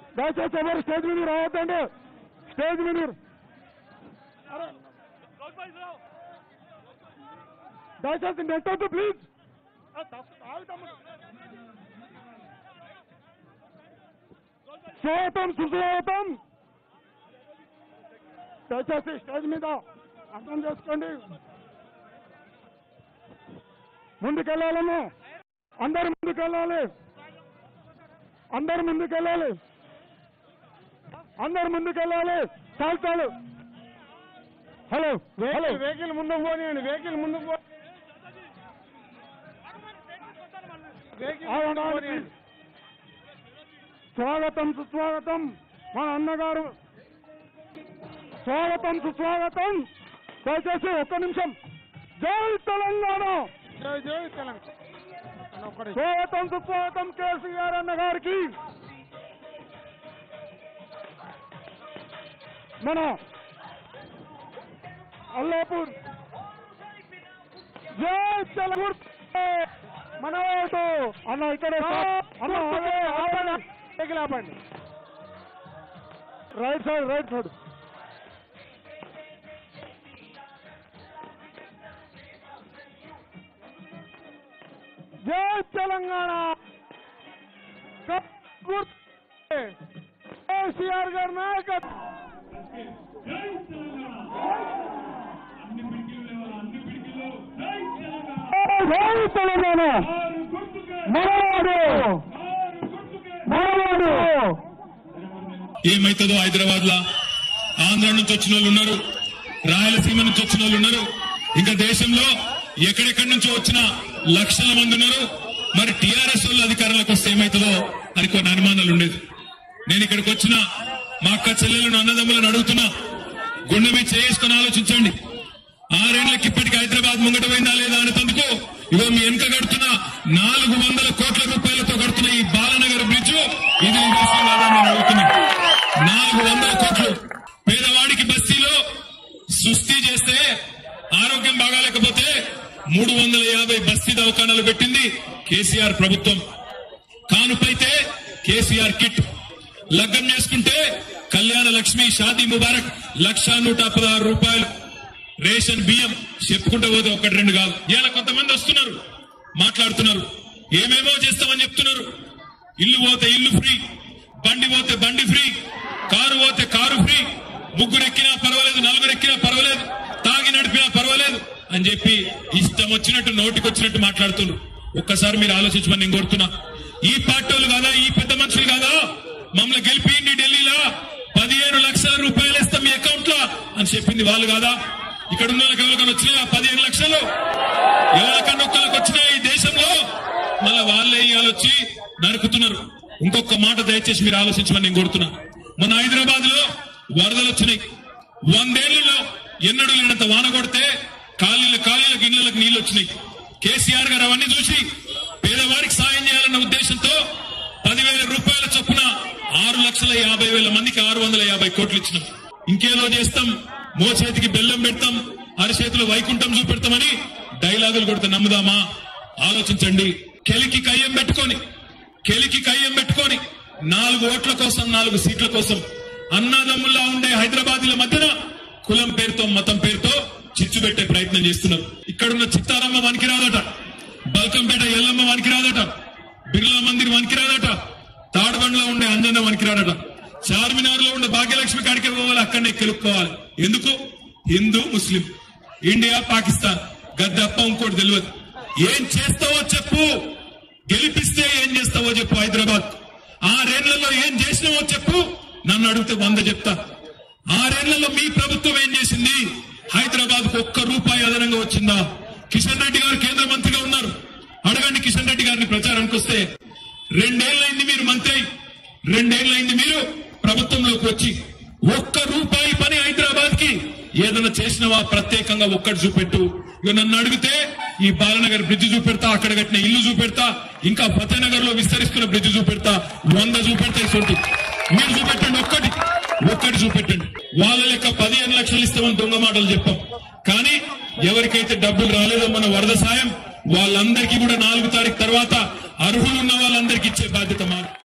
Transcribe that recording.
దయచేసి ఎవరు స్టేజ్ మీద రావద్దండి స్టేజ్ మీద దయచేసి నెట్ వద్దు ప్లీజ్ స్వాగతం సుస్వాగతం దయచేసి స్టేజ్ మీద అర్థం చేసుకోండి ముందుకెళ్ళాలమ్మా అందరు ముందుకెళ్ళాలి అందరు ముందుకెళ్ళాలి అందరు ముందుకెళ్ళాలి చాలు చాలు హలో హలో వెహికల్ ముందుకు పోనీయండి వెహికల్ ముందుకు పో వెహికల్ ఆగండి, ముందుకు ఆగండి. పోనీయండి. స్వాగతం సుస్వాగతం మన అన్నగారు స్వాగతం సుస్వాగతం దయచేసి ఒక్క నిమిషం జై తెలంగాణ జై జై తెలంగాణ అన్న ఒక్కడే. స్వాగతం సుస్వాగతం కేసీఆర్ అన్న గారికి మన అల్లాపూర్ జై తెలంగాణ మన ఓటు అన్న ఇక్కడ అన్న ఆగే, ఆగండి. వెహికల్ ఆపండి రైట్ సైడ్ రైట్ సైడ్ జై తెలంగాణ కేసీఆర్ గారి నాయకత్వం జై తెలంగాణ మనవాడు మనవాడు ఏమైతుందో హైదరాబాద్ లా ఆంధ్ర నుంచి వచ్చిన వాళ్ళు ఉన్నారు రాయలసీమ నుంచి వచ్చిన వాళ్ళు ఉన్నారు ఇంకా దేశంలో ఎక్కడెక్కడి నుంచో వచ్చిన లక్షల మంది ఉన్నారు మరి టీఆర్ఎస్ వాళ్ళు అధికారంలోకి వస్తే ఏమైతుందో అని కొన్ని అనుమానాలు ఉండేది నేను ఇక్కడికి వచ్చిన మా అక్క చెల్లెలను అన్నదమ్ములను అడుగుతున్నా గుండె మీద చేసుకుని ఆలోచించండి ఆరేళ్లకి ఇప్పటికి హైదరాబాద్ ముంగట పోయిందా లేదా అనేందుకు ఇగో మీ వెనుక కడుతున్న నాలుగు వందల కోట్ల రూపాయలతో కడుతున్న ఈ బాలనగర్ బ్రిడ్జ్ ఇది ఇండస్ట్రీ కాదా అని నేను అడుగుతున్నా నాలుగు వందల కోట్లు పేదవాడికి బస్తీలో సుస్థి చేస్తే ఆరోగ్యం బాగాలేకపోతే మూడు వందల యాభై బస్తీ దవాఖానాలు పెట్టింది కేసీఆర్ ప్రభుత్వం కానుపైతే కేసీఆర్ కిట్ లగ్గం చేసుకుంటే కళ్యాణ లక్ష్మి షాదీ ముబారక్ లక్షా నూట పదహారు రూపాయలు రేషన్ బియ్యం చెప్పుకుంటూ పోతే ఒకటి రెండు కాదు ఇవాళ కొంతమంది వస్తున్నారు మాట్లాడుతున్నారు ఏమేమో చేస్తామని చెప్తున్నారు ఇల్లు పోతే ఇల్లు ఫ్రీ బండి పోతే బండి ఫ్రీ కారు పోతే కారు ఫ్రీ ముగ్గురు ఎక్కినా పర్వాలేదు నలుగురు ఎక్కినా పర్వాలేదు తాగి నడిపినా పర్వాలేదు అని చెప్పి ఇష్టం వచ్చినట్టు నోటికి వచ్చినట్టు మాట్లాడుతున్నారు ఒక్కసారి మీరు ఆలోచించమని నేను కోరుతున్నా ఈ పార్టీ వాళ్ళు కాదా ఈ పెద్ద మనుషులు కాదా మమ్మల్ని గెలిపిండి ఢిల్లీలో పదిహేను లక్షల రూపాయలు ఇస్తాం మీ అకౌంట్ లో అని చెప్పింది వాళ్ళు కాదా ఇక్కడ ఉన్న వాళ్ళకి ఎవరికైనా వచ్చినాయా పదిహేను లక్షలు ఎవరికన్నా ఒక్కరికి వచ్చినాయి ఈ దేశంలో మళ్ళీ వాళ్ళే ఇవాళ వచ్చి నరుకుతున్నారు ఇంకొక మాట దయచేసి మీరు ఆలోచించమని నేను కోరుతున్నా మన హైదరాబాద్ లో వరదలు వచ్చినాయి వందేళ్లలో ఎన్నడూ లేనంత వాన కొడితే కాళ్ళ కాళ్ళకి ఇళ్లకు నీళ్లు వచ్చినాయి కేసీఆర్ గారు అవన్నీ చూసి పేదవారికి సాయం చేయాలన్న ఉద్దేశంతో పదివేల రూపాయల చొప్పున ఆరు లక్షల యాభై వేల మందికి ఆరు వందల యాభై కోట్లు ఇచ్చినాం ఇంకేదో చేస్తాం మోచేతికి బెల్లం పెడతాం అరచేతిలో వైకుంఠం చూపెడతామని డైలాగులు కొడితే నమ్ముదామా ఆలోచించండి కెలికి కయ్యం పెట్టుకొని కెలికి కయ్యం పెట్టుకొని నాలుగు ఓట్ల కోసం నాలుగు సీట్ల కోసం అన్నాదమ్ముల్లా ఉండే హైదరాబాదీల మధ్యన కులం పేరుతో మతం పేరుతో చిచ్చు పెట్టే ప్రయత్నం చేస్తున్నారు ఇక్కడున్న చిత్తారమ్మ వనికి రాదట బల్కంపేట ఎల్లమ్మ వనికి రాదట బిర్లా మందిర్ వనికి రాదట తాడబండ్లో ఉండే అంజన్న వనికి రాదట చార్మినార్ లో ఉండే భాగ్యలక్ష్మి కాడికి పోవాలి అక్కడనే కెలుక్కోవాలి ఎందుకు హిందూ ముస్లిం ఇండియా పాకిస్తాన్ గద్దప్ప ఇంకోటి తెలియదు ఏం చేస్తావో చెప్పు గెలిపిస్తే ఏం చేస్తావో చెప్పు హైదరాబాద్ ఆరేళ్లలో ఏం చేసినావో చెప్పు నన్ను అడిగితే వంద చెప్తా ఆరేళ్లలో మీ ప్రభుత్వం ఏం చేసింది హైదరాబాద్ కు ఒక్క రూపాయి అదనంగా వచ్చిందా కిషన్ రెడ్డి గారు కేంద్ర మంత్రిగా ఉన్నారు అడగండి కిషన్ రెడ్డి గారిని ప్రచారానికి వస్తే రెండేళ్లైంది మీరు మంత్రి అయి, రెండేళ్లైంది మీరు ప్రభుత్వంలోకి వచ్చి ఒక్క రూపాయి పని హైదరాబాద్ కి ఏదైనా చేసినవా ప్రత్యేకంగా ఒక్కటి చూపెట్టు ఇక నన్ను అడిగితే ఈ బాలనగర్ బ్రిడ్జ్ చూపెడతా అక్కడ కట్టిన ఇల్లు చూపెడతా ఇంకా ఫతేనగర్ లో విస్తరిస్తున్న బ్రిడ్జ్ చూపెడతా వంద చూపెడతా ఇటువంటి మీరు చూపెట్టండి ఒక్కటి ఒక్కటి చూపెట్టండి వాళ్ళ లెక్క పదిహేను లక్షలు ఇస్తామని దొంగ మాటలు చెప్పాం కానీ ఎవరికైతే డబ్బులు రాలేదో మన వరద సాయం వాళ్ళందరికీ కూడా నాలుగు తారీఖు తర్వాత అర్హులు ఉన్న వాళ్ళందరికీ ఇచ్చే బాధ్యత మాది